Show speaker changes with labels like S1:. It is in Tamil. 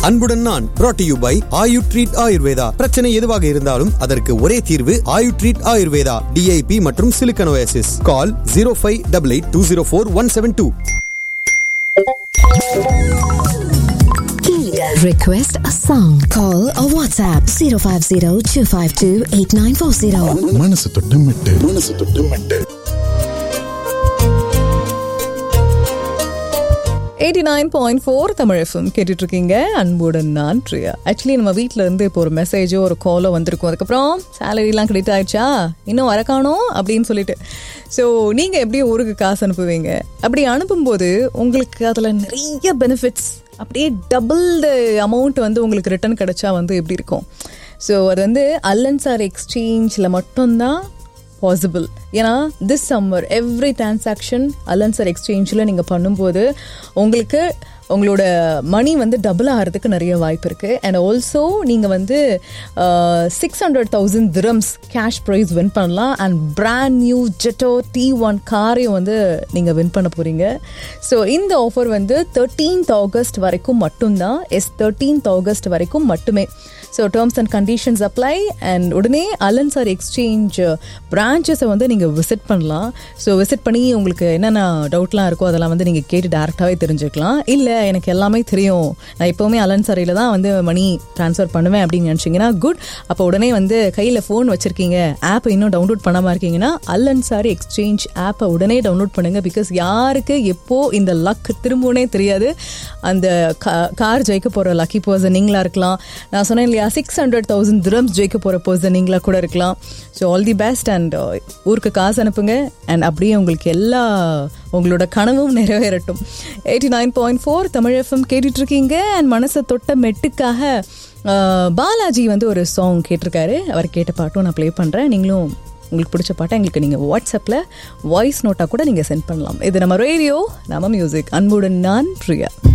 S1: அன்புடன் நான் brought to you by Ayu treat Ayurveda பிரச்சனை எதுவாக இருந்தாலும் அதற்கு ஒரே தீர்வு ஆயு ட்ரீட் ஆயுர்வேதா டிஐபி மற்றும் சிலிக்கனோசிஸ் call zero five double eight two zero four one seven two
S2: Request a song. Call or WhatsApp 050 252 8940.
S3: மனசு தொட்டு மெட்டு மனசு தொட்டு மெட்டு
S4: eighty nine point four Tamil FM கேட்டுட்டு இருக்கீங்க அன்புடன் நான் ப்ரியா ஆக்சுவலி நம்ம வீட்டில் இருந்து இப்போ ஒரு மெசேஜோ ஒரு காலோ வந்திருக்கும் அதுக்கப்புறம் சேலரிலாம் கிரெடிட் ஆயிடுச்சா இன்னும் வர காணோம் அப்படின்னு சொல்லிட்டு ஸோ நீங்கள் எப்படி ஊருக்கு காசு அனுப்புவீங்க அப்படி அனுப்பும்போது உங்களுக்கு அதில் நிறைய பெனிஃபிட்ஸ் அப்படியே டபுள் த அமௌண்ட் வந்து உங்களுக்கு ரிட்டர்ன் கிடைச்சா வந்து எப்படி இருக்கும் ஸோ அது வந்து அல்லன்சார் எக்ஸ்சேஞ்சில் மட்டும்தான் பாசிபிள் ஏன்னா this summer every transaction Al Ansari எக்ஸ்சேஞ்சில் நீங்கள் பண்ணும்போது உங்களுக்கு உங்களோட மணி வந்து டபுள் ஆகிறதுக்கு நிறைய வாய்ப்பு இருக்குது அண்ட் ஆல்சோ நீங்கள் வந்து six hundred thousand dirhams cash prize win பண்ணலாம் and brand new Jetour T one காரையும் வந்து நீங்கள் வின் பண்ண போகிறீங்க ஸோ இந்த ஆஃபர் வந்து தேர்ட்டீன்த் ஆகஸ்ட் வரைக்கும் மட்டும்தான் எஸ் தேர்ட்டீன்த் ஆகஸ்ட் வரைக்கும் மட்டுமே so terms and conditions apply and உடனே அலன்சார் எக்ஸ்சேஞ்ச் பிரான்ச்சஸை வந்து நீங்கள் விசிட் பண்ணலாம் ஸோ விசிட் பண்ணி உங்களுக்கு என்னென்ன டவுட்லாம் இருக்கோ அதெல்லாம் வந்து நீங்கள் கேட்டு டேரெக்டாகவே தெரிஞ்சுக்கலாம் இல்லை எனக்கு எல்லாமே தெரியும் நான் எப்போவுமே அலன்சாரியில் தான் வந்து மணி ட்ரான்ஸ்ஃபர் பண்ணுவேன் அப்படின்னு நினச்சிங்கன்னா குட் அப்போ உடனே வந்து கையில் ஃபோன் வச்சுருக்கீங்க ஆப்பை இன்னும் டவுன்லோட் பண்ணாமல் இருக்கீங்கன்னா அல்லன்சாரி எக்ஸ்சேஞ்ச் ஆப்பை உடனே டவுன்லோட் பண்ணுங்கள் பிகாஸ் யாருக்கு எப்போ இந்த லக் திரும்பவுனே தெரியாது அந்த கார் ஜெயிக்க போகிற லக்கி பர்சன் நீங்களா இருக்கலாம் நான் சொன்னேன் இல்லையா சிக்ஸ் ஹண்ட்ரட் தௌசண்ட் திரம்ஸ் ஜெயிக்க போகிற பர்சன் நீங்களா கூட இருக்கலாம் so all the best and ஊருக்கு காசு அனுப்புங்க அண்ட் அப்படியே உங்களுக்கு எல்லா உங்களோட கனவும் நிறைவேறட்டும் eighty nine point four Tamil FM கேட்டுட்டு இருக்கீங்க அண்ட் மனசை தொட்ட மெட்டுக்காக அஹ், பாலாஜி வந்து ஒரு சாங் கேட்டிருக்காரு அவர் கேட்ட பாட்டும் நான் ப்ளே பண்ணுறேன் நீங்களும் உங்களுக்கு பிடிச்ச பாட்டை எங்களுக்கு நீங்கள் வாட்ஸ்அப்பில் வாய்ஸ் நோட்டாக கூட நீங்கள் சென்ட் பண்ணலாம் இது நம்ம ரேடியோ நம்ம மியூசிக் அன்புடன் நான் பிரியா